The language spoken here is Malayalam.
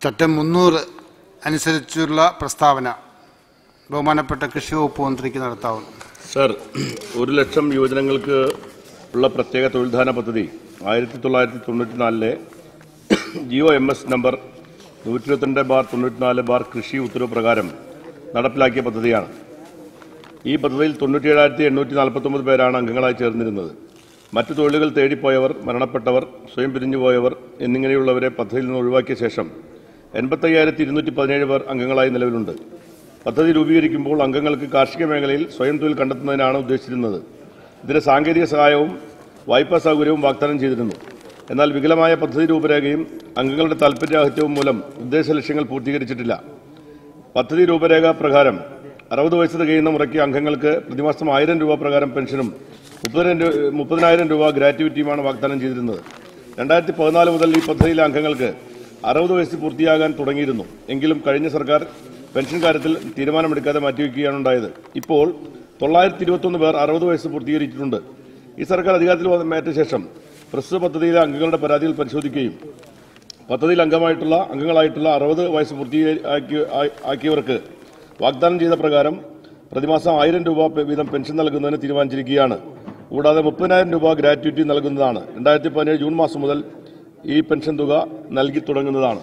ചട്ടം മുന്നൂറ് അനുസരിച്ചുള്ള പ്രസ്താവന ബഹുമാനപ്പെട്ട കൃഷി വകുപ്പ് മന്ത്രിക്ക് നടത്താവുന്നു സർ ഒരു ലക്ഷം യുവജനങ്ങൾക്ക് ഉള്ള പ്രത്യേക തൊഴിൽദാന പദ്ധതി ആയിരത്തി തൊള്ളായിരത്തി തൊണ്ണൂറ്റിനാലിലെ ജിയോ എം എസ് നമ്പർ നൂറ്റി ഇരുപത്തിരണ്ട് ബാർ തൊണ്ണൂറ്റിനാല് ബാർ കൃഷി ഉത്തരവ് പ്രകാരം നടപ്പിലാക്കിയ പദ്ധതിയാണ് ഈ പദ്ധതിയിൽ തൊണ്ണൂറ്റിയേഴായിരത്തി എണ്ണൂറ്റി നാൽപ്പത്തൊമ്പത് പേരാണ് അംഗങ്ങളായി ചേർന്നിരുന്നത് മറ്റു തൊഴിലുകൾ തേടിപ്പോയവർ മരണപ്പെട്ടവർ സ്വയം പിരിഞ്ഞുപോയവർ എന്നിങ്ങനെയുള്ളവരെ പദ്ധതിയിൽ നിന്ന് ഒഴിവാക്കിയ ശേഷം എൺപത്തയ്യായിരത്തി ഇരുന്നൂറ്റി പതിനേഴ് പേർ അംഗങ്ങളായി നിലവിലുണ്ട് പദ്ധതി രൂപീകരിക്കുമ്പോൾ അംഗങ്ങൾക്ക് കാർഷിക മേഖലയിൽ സ്വയം തൊഴിൽ കണ്ടെത്തുന്നതിനാണ് ഉദ്ദേശിച്ചിരുന്നത് ഇതിന് സാങ്കേതിക സഹായവും വായ്പാ സൗകര്യവും വാഗ്ദാനം ചെയ്തിരുന്നു എന്നാൽ വികലമായ പദ്ധതി രൂപരേഖയും അംഗങ്ങളുടെ താൽപര്യരാഹിത്യവും മൂലം ഉദ്ദേശ ലക്ഷ്യങ്ങൾ പൂർത്തീകരിച്ചിട്ടില്ല പദ്ധതി രൂപരേഖ പ്രകാരം അറുപത് വയസ്സ് തികയുന്ന മുറയ്ക്ക് അംഗങ്ങൾക്ക് പ്രതിമാസം ആയിരം രൂപ പ്രകാരം പെൻഷനും മുപ്പതിനായിരം രൂ- മുപ്പതിനായിരം രൂപ ഗ്രാറ്റുവിറ്റിയുമാണ് വാഗ്ദാനം ചെയ്തിരുന്നത് രണ്ടായിരത്തി പതിനാല് മുതൽ ഈ പദ്ധതിയിലെ അംഗങ്ങൾക്ക് അറുപത് വയസ്സ് പൂർത്തിയാകാൻ തുടങ്ങിയിരുന്നു എങ്കിലും കഴിഞ്ഞ സർക്കാർ പെൻഷൻ കാര്യത്തിൽ തീരുമാനമെടുക്കാതെ മാറ്റിവെക്കുകയാണ് ഉണ്ടായത് ഇപ്പോൾ തൊള്ളായിരത്തി ഇരുപത്തൊന്ന് പേർ അറുപത് വയസ്സ് പൂർത്തീകരിച്ചിട്ടുണ്ട് ഈ സർക്കാർ അധികാരത്തിൽ വന്നേറ്റ ശേഷം പ്രസ്തുത പദ്ധതിയിലെ അംഗങ്ങളുടെ പരാതികൾ പരിശോധിക്കുകയും പദ്ധതിയിൽ അംഗമായിട്ടുള്ള അംഗങ്ങളായിട്ടുള്ള അറുപത് വയസ്സ് പൂർത്തിയാക്കി ആ- ആക്കിയവർക്ക് വാഗ്ദാനം ചെയ്ത പ്രകാരം പ്രതിമാസം ആയിരം രൂപ പെ- വീതം പെൻഷൻ നൽകുന്നതിന് തീരുമാനിച്ചിരിക്കുകയാണ് കൂടാതെ മുപ്പതിനായിരം രൂപ ഗ്രാറ്റുവിറ്റി നൽകുന്നതാണ് രണ്ടായിരത്തി പതിനേഴ് ജൂൺ മാസം മുതൽ ഈ പെൻഷൻ തുക നൽകി തുടങ്ങുന്നതാണ്